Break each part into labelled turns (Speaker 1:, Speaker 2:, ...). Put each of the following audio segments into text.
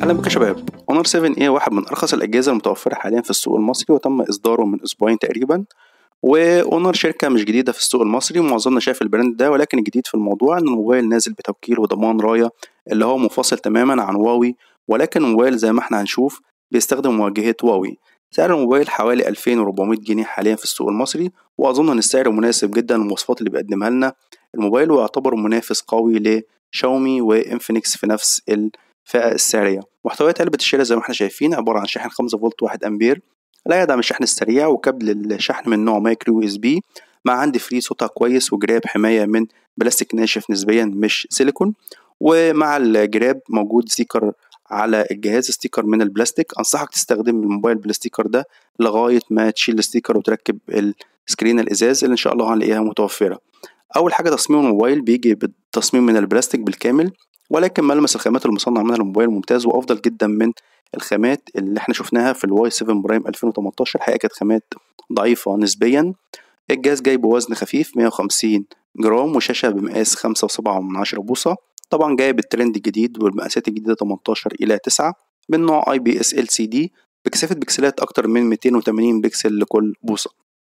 Speaker 1: أهلا بك يا شباب اونر 7 a واحد من أرخص الأجهزة المتوفرة حاليا في السوق المصري وتم إصداره من أسبوعين تقريبا واونر شركة مش جديدة في السوق المصري معظمنا شاف البراند ده ولكن الجديد في الموضوع إن الموبايل نازل بتوكيل وضمان راية اللي هو منفصل تماما عن واوي ولكن الموبايل زي ما احنا هنشوف بيستخدم واجهة واوي سعر الموبايل حوالي 2400 جنيه حاليا في السوق المصري وأظن إن السعر مناسب جدا للمواصفات اللي بيقدمها لنا الموبايل ويعتبر منافس قوي لشاومي وانفينكس في نفس الفئة السعرية محتويات علبة الشاشة زي ما احنا شايفين عبارة عن شاحن 5 فولت 1 أمبير لا يدعم الشحن السريع وكابل الشحن من نوع مايكرو يو اس بي مع عندي فري صوتها كويس وجراب حماية من بلاستيك ناشف نسبيا مش سيليكون ومع الجراب موجود ستيكر على الجهاز ستيكر من البلاستيك انصحك تستخدم الموبايل بالستيكر ده لغايه ما تشيل الستيكر وتركب السكرين الازاز اللي ان شاء الله هنلاقيها متوفره اول حاجه تصميم الموبايل بيجي بالتصميم من البلاستيك بالكامل ولكن ملمس الخامات المصنع منها الموبايل ممتاز وافضل جدا من الخامات اللي احنا شفناها في الواي 7 برايم 2018 الحقيقه كانت خامات ضعيفه نسبيا الجهاز جاي بوزن خفيف 150 جرام وشاشه بمقاس 5.7 بوصه طبعا جاي بالترند الجديد والمقاسات الجديدة 18 إلى 9 من نوع اي بي اس ال سي دي بكثافة بكسلات أكتر من 280 بكسل لكل بوصة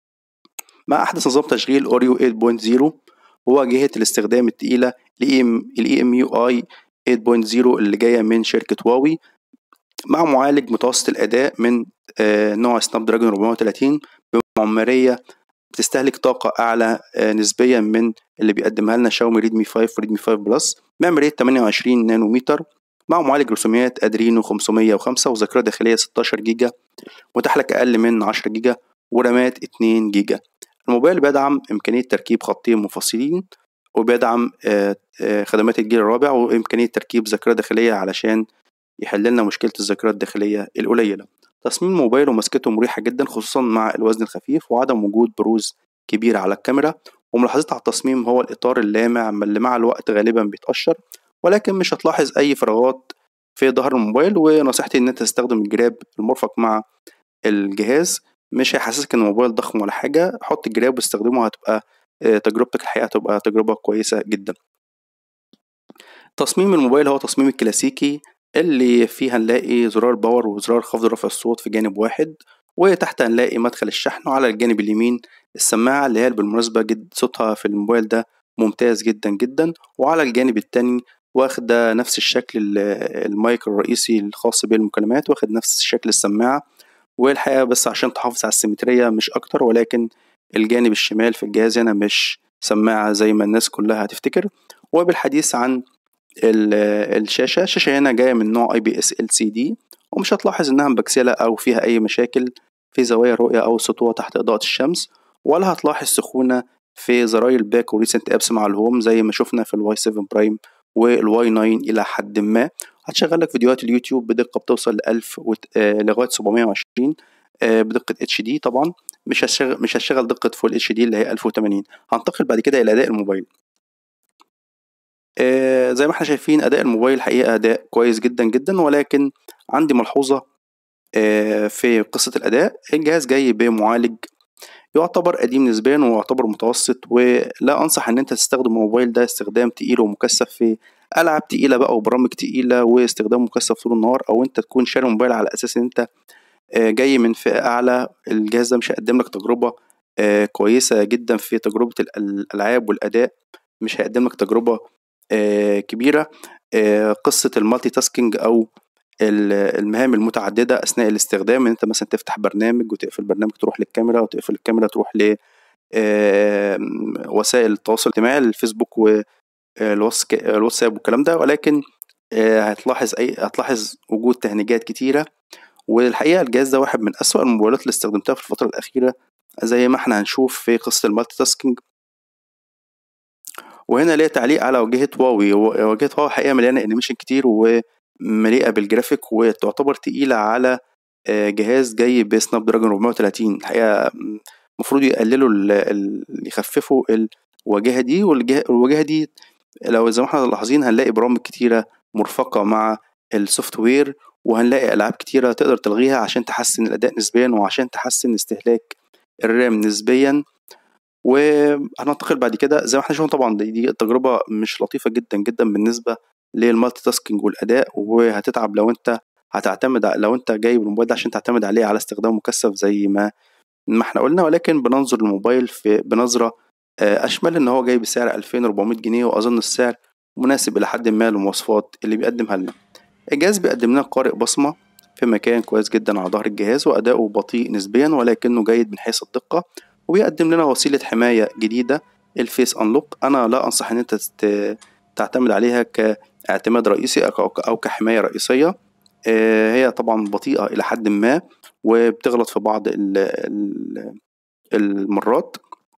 Speaker 1: مع أحدث نظام تشغيل أوريو 8.0 وواجهة الاستخدام التقيلة ال ام يو اي 8.0 اللي جاية من شركة واوي مع معالج متوسط الأداء من نوع سناب دراجون 430 بمعمارية بتستهلك طاقة أعلى نسبيا من اللي بيقدمها لنا شاومي ريدمي 5 وريدمي 5 بلس معمارية 28 نانومتر مع معالج رسوميات أدرينو 505 وذاكرة داخلية 16 جيجا متاح لك أقل من 10 جيجا ورامات 2 جيجا الموبايل بيدعم إمكانية تركيب خطين منفصلين وبيدعم خدمات الجيل الرابع وإمكانية تركيب ذاكرة داخلية علشان يحل لنا مشكلة الذاكرة الداخلية القليلة تصميم الموبايل ومسكته مريحة جدا خصوصا مع الوزن الخفيف وعدم وجود بروز كبير على الكاميرا وملاحظتي على التصميم هو الإطار اللامع اللي مع الوقت غالبا بيتقشر ولكن مش هتلاحظ أي فراغات في ظهر الموبايل ونصيحتي إن أنت تستخدم الجراب المرفق مع الجهاز مش هيحسسك إن الموبايل ضخم ولا حاجة حط الجراب واستخدمه هتبقى تجربتك الحقيقة هتبقى تجربة كويسة جدا تصميم الموبايل هو تصميم الكلاسيكي اللي فيه هنلاقي زرار باور وزرار خفض رفع الصوت في جانب واحد وتحت هنلاقي مدخل الشحن وعلى الجانب اليمين السماعة اللي هي بالمناسبة جد صوتها في الموبايل ده ممتاز جدا جدا وعلى الجانب التاني واخدة نفس الشكل المايك الرئيسي الخاص بالمكالمات واخد نفس شكل السماعة والحقيقة بس عشان تحافظ على السيمترية مش أكتر ولكن الجانب الشمال في الجهاز هنا مش سماعة زي ما الناس كلها هتفتكر وبالحديث عن الشاشة الشاشة هنا جاية من نوع اي بي اس ال سي دي ومش هتلاحظ انها مبكسلة او فيها اي مشاكل في زوايا الرؤية او السطوع تحت اضاءة الشمس ولا هتلاحظ سخونة في زراير الباك وريسنت ابس مع الهوم زي ما شفنا في الواي 7 برايم والواي 9 الى حد ما هتشغل لك فيديوهات اليوتيوب بدقة بتوصل ل 1000 وت... آه لغاية 720 آه بدقة اتش دي طبعا مش هشغل مش هشغل دقة فول اتش دي اللي هي 1080 هنتقل بعد كده الى اداء الموبايل آه زي ما احنا شايفين اداء الموبايل حقيقة اداء كويس جدا جدا ولكن عندي ملحوظة آه في قصة الاداء الجهاز جاي بمعالج يعتبر قديم نسبيا ويعتبر متوسط ولا انصح ان انت تستخدم الموبايل ده استخدام تقيل ومكثف في العاب تقيله بقى وبرامج تقيله واستخدام مكثف طول النهار او انت تكون شاري موبايل على اساس ان انت جاي من فئه اعلى الجهاز ده مش هيقدم لك تجربه كويسه جدا في تجربه الالعاب والاداء مش هيقدم لك تجربه كبيره قصه المالتي تاسكينج او المهام المتعددة أثناء الاستخدام إن أنت مثلا تفتح برنامج وتقفل برنامج تروح للكاميرا وتقفل الكاميرا تروح ل وسائل التواصل الاجتماعي الفيسبوك والواتساب والكلام ده ولكن هتلاحظ أي هتلاحظ وجود تهنيجات كتيرة والحقيقة الجهاز ده واحد من أسوأ الموبايلات اللي استخدمتها في الفترة الأخيرة زي ما احنا هنشوف في قصة المالتي تاسكينج وهنا ليا تعليق على واجهة واوي واجهة واوي حقيقة مليانة انيميشن كتير و مليئة بالجرافيك وتعتبر تقيلة على جهاز جاي بسناب دراجون 430 الحقيقة المفروض يقللوا يخففوا الواجهة دي والواجهة دي لو زي ما احنا ملاحظين هنلاقي برامج كتيرة مرفقة مع السوفت وير وهنلاقي ألعاب كتيرة تقدر تلغيها عشان تحسن الأداء نسبيا وعشان تحسن استهلاك الرام نسبيا وهننتقل بعد كده زي ما احنا شفنا طبعا دي, دي تجربة مش لطيفة جدا جدا بالنسبة للمالتي تاسكينج والأداء وهتتعب لو أنت هتعتمد لو أنت جايب الموبايل ده عشان تعتمد عليه على استخدام مكثف زي ما ما احنا قلنا ولكن بننظر للموبايل في بنظرة آه، أشمل إن هو جاي بسعر 2400 جنيه وأظن السعر مناسب إلى حد ما للمواصفات اللي بيقدمها لنا الجهاز بيقدم لنا قارئ بصمة في مكان كويس جدا على ظهر الجهاز وأداؤه بطيء نسبيا ولكنه جيد من حيث الدقة وبيقدم لنا وسيلة حماية جديدة الفيس أنلوك أنا لا أنصح إن أنت تعتمد عليها كاعتماد رئيسي أو كحماية رئيسية آه، هي طبعا بطيئة إلى حد ما وبتغلط في بعض المرات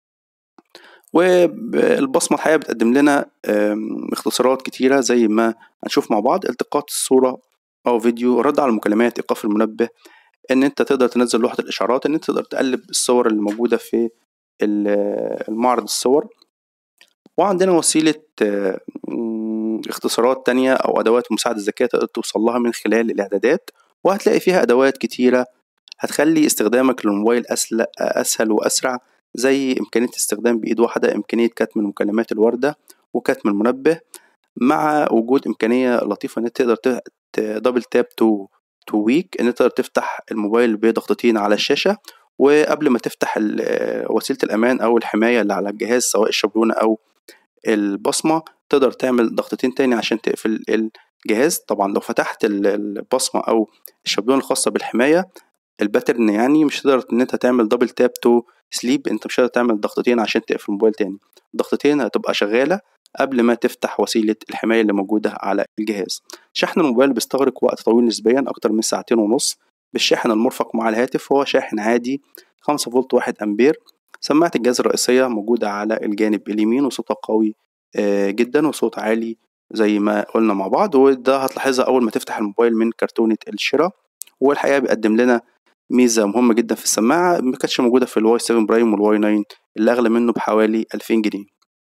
Speaker 1: والبصمة الحقيقة بتقدم لنا اختصارات كتيرة زي ما هنشوف مع بعض التقاط الصورة أو فيديو رد على المكالمات إيقاف المنبه إن أنت تقدر تنزل لوحة الإشعارات إن أنت تقدر تقلب الصور اللي موجودة في المعرض الصور وعندنا وسيلة اختصارات تانية أو أدوات مساعدة ذكية تقدر توصل لها من خلال الإعدادات وهتلاقي فيها أدوات كتيرة هتخلي استخدامك للموبايل أسهل وأسرع زي إمكانية استخدام بإيد واحدة إمكانية كتم المكالمات الواردة وكتم المنبه مع وجود إمكانية لطيفة إن تقدر دبل تاب تو تو ويك إن تقدر تفتح الموبايل بضغطتين على الشاشة وقبل ما تفتح وسيلة الأمان أو الحماية اللي على الجهاز سواء الشابلونة أو البصمة تقدر تعمل ضغطتين تاني عشان تقفل الجهاز طبعا لو فتحت البصمة أو الشابلونة الخاصة بالحماية الباترن يعني مش هتقدر ان انت تعمل دبل تاب تو سليب انت مش هتقدر تعمل ضغطتين عشان تقفل الموبايل تاني ضغطتين هتبقى شغالة قبل ما تفتح وسيلة الحماية اللي موجودة على الجهاز شحن الموبايل بيستغرق وقت طويل نسبيا أكتر من ساعتين ونص بالشاحن المرفق مع الهاتف هو شاحن عادي خمسة فولت واحد أمبير سماعة الجهاز الرئيسية موجودة على الجانب اليمين وصوتها قوي آه، جدا وصوت عالي زي ما قلنا مع بعض وده هتلاحظها أول ما تفتح الموبايل من كرتونة الشراء والحقيقة بيقدم لنا ميزة مهمة جدا في السماعة ما كانتش موجودة في الواي 7 برايم والواي 9 اللي أغلى منه بحوالي 2000 جنيه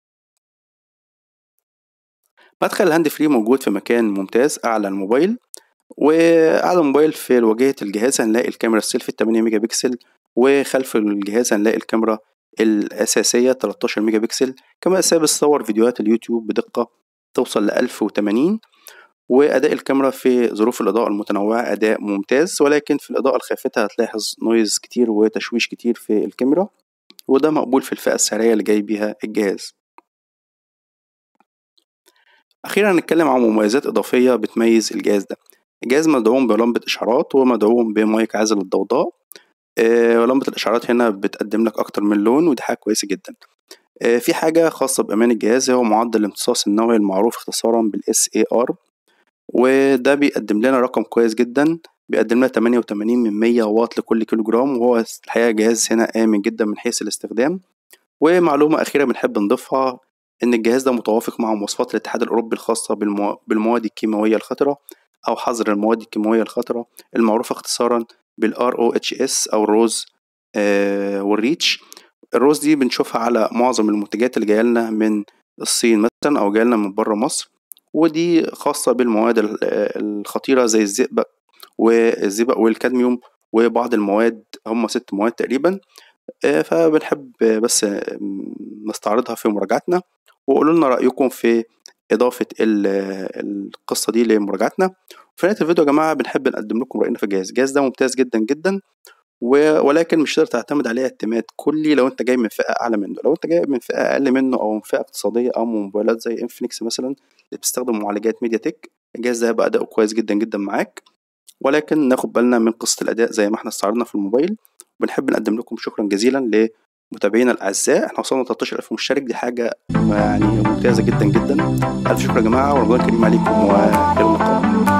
Speaker 1: مدخل الهاند فري موجود في مكان ممتاز أعلى الموبايل وأعلى الموبايل في واجهة الجهاز هنلاقي الكاميرا السيلفي 8 ميجا بكسل وخلف الجهاز هنلاقي الكاميرا الأساسية 13 ميجا بكسل كما ساب صور فيديوهات اليوتيوب بدقة توصل ل 1080 وأداء الكاميرا في ظروف الإضاءة المتنوعة أداء ممتاز ولكن في الإضاءة الخافتة هتلاحظ نويز كتير وتشويش كتير في الكاميرا وده مقبول في الفئة السعرية اللي جاي بيها الجهاز أخيرا هنتكلم عن مميزات إضافية بتميز الجهاز ده الجهاز مدعوم بلمبة إشعارات ومدعوم بمايك عازل الضوضاء آه، لمبة الإشعارات هنا بتقدم لك أكتر من لون ودي حاجة كويسة جدا آه، في حاجة خاصة بأمان الجهاز هو معدل الامتصاص النووي المعروف اختصارا بال SAR وده بيقدم لنا رقم كويس جدا بيقدم لنا 88 من 100 واط لكل كيلو جرام وهو الحقيقة جهاز هنا آمن جدا من حيث الاستخدام ومعلومة أخيرة بنحب نضيفها إن الجهاز ده متوافق مع مواصفات الاتحاد الأوروبي الخاصة بالمواد الكيماوية الخطرة أو حظر المواد الكيماوية الخطرة المعروفة اختصارا بال ROHS أو الروز آه والريتش الروز دي بنشوفها على معظم المنتجات اللي جاية لنا من الصين مثلا أو جاية لنا من بره مصر ودي خاصة بالمواد الخطيرة زي الزئبق والزئبق والكادميوم وبعض المواد هم ست مواد تقريبا آه، فبنحب بس نستعرضها في مراجعتنا وقولوا لنا رأيكم في إضافة القصة دي لمراجعتنا في نهاية الفيديو يا جماعة بنحب نقدم لكم رأينا في الجهاز الجهاز ده ممتاز جدا جدا ولكن مش تقدر تعتمد عليه اعتماد كلي لو انت جاي من فئة أعلى منه لو انت جاي من فئة أقل منه أو من فئة اقتصادية أو من موبايلات زي انفينكس مثلا اللي بتستخدم معالجات ميديا تك الجهاز ده هيبقى أداؤه كويس جدا جدا معاك ولكن ناخد بالنا من قصة الأداء زي ما احنا استعرضنا في الموبايل وبنحب نقدم لكم شكرا جزيلا لمتابعينا الأعزاء احنا وصلنا 13000 مشترك دي حاجة يعني ممتازة جدا جدا ألف شكر يا جماعة ورمضان كريم عليكم وإلى اللقاء